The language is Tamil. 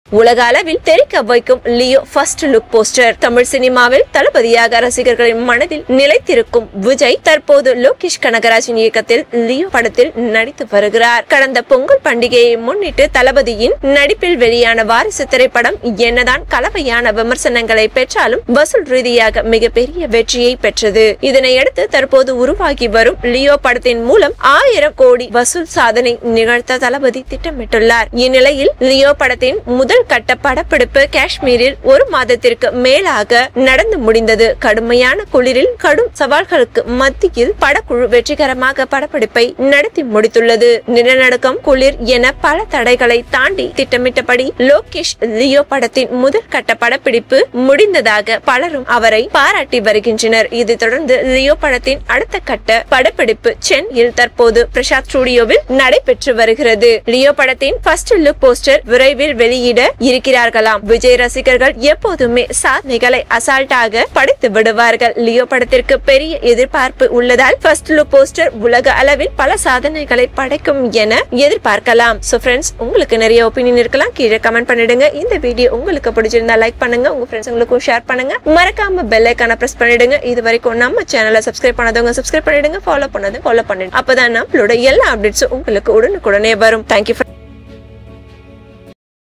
உலக அளவில் தெரிக்க வைக்கும் Leo first look poster Tamil சினிமாவில் தளபதியாக ரசிகர்களின் மனதில் நிலைத்திருக்கும் விஜய் தற்போது லோகேஷ் கனகராஜின் இயக்கத்தில் லியோ படத்தில் நடித்து வருகிறார் கடந்த பொங்கல் பண்டிகையை முன்னிட்டு தளபதியின் நடிப்பில் வெளியான வாரிசு திரைப்படம் என்னதான் கலவையான விமர்சனங்களை பெற்றாலும் வசூல் ரீதியாக மிகப்பெரிய வெற்றியை பெற்றது இதனையடுத்து தற்போது உருவாகி வரும் லியோ படத்தின் மூலம் ஆயிரம் கோடி வசூல் சாதனை நிகழ்த்த தளபதி திட்டமிட்டுள்ளார் இந்நிலையில் லியோ படத்தின் முதல் கட்ட படப்பிடிப்பு காஷ்மீரில் ஒரு மாதத்திற்கு மேலாக நடந்து முடிந்தது கடுமையான குளிரில் கடும் சவால்களுக்கு மத்தியில் படக்குழு வெற்றிகரமாக படப்பிடிப்பை நடத்தி முடித்துள்ளது நிலநடுக்கம் குளிர் என பல தடைகளை தாண்டி திட்டமிட்டபடி லோகேஷ் லியோ படத்தின் முதல் கட்ட படப்பிடிப்பு முடிந்ததாக பலரும் அவரை பாராட்டி வருகின்றனர் இதைத் தொடர்ந்து லியோ படத்தின் அடுத்த கட்ட படப்பிடிப்பு சென்னையில் தற்போது பிரசாத் ஸ்டுடியோவில் நடைபெற்று வருகிறது லியோ படத்தின் ஃபர்ஸ்ட் லுக் போஸ்டர் விரைவில் வெளியிட இருக்கிறார்களாம் விஜய் ரசிகர்கள் எப்போதுமே சாதனைகளை அசால்ட்டாக படைத்து விடுவார்கள் லியோ படத்திற்கு பெரிய எதிர்பார்ப்பு உள்ளதால் ஃபர்ஸ்ட் லுக் போஸ்டர் உலக அளவில் பல சாதனைகளை படைக்கும் என எதிர்பார்க்கலாம் சோ ஃப்ரெண்ட்ஸ் உங்களுக்கு நிறைய ஒப்பீனியன் இருக்கலாம் கீழே கமெண்ட் பண்ணிடுங்க இந்த வீடியோ உங்களுக்கு பிடிச்சிருந்தா லைக் பண்ணுங்க உங்க ஃப்ரெண்ட்ஸுங்களுக்கும் ஷேர் பண்ணுங்க மறக்காம பெல் ஐக்கான பிரஸ் பண்ணிடுங்க இது வரைக்கும் நம்ம சேனலை சப்ஸ்கிரைப் பண்ணாதவங்க சப்ஸ்கிரைப் பண்ணிடுங்க ஃபாலோ பண்ணாதவங்க ஃபாலோ பண்ணிடுங்க அப்பதான் நம்மளோட எல்லா அப்டேட்ஸும் உங்களுக்கு உடனுக்குடனே வரும் தேங்க்யூ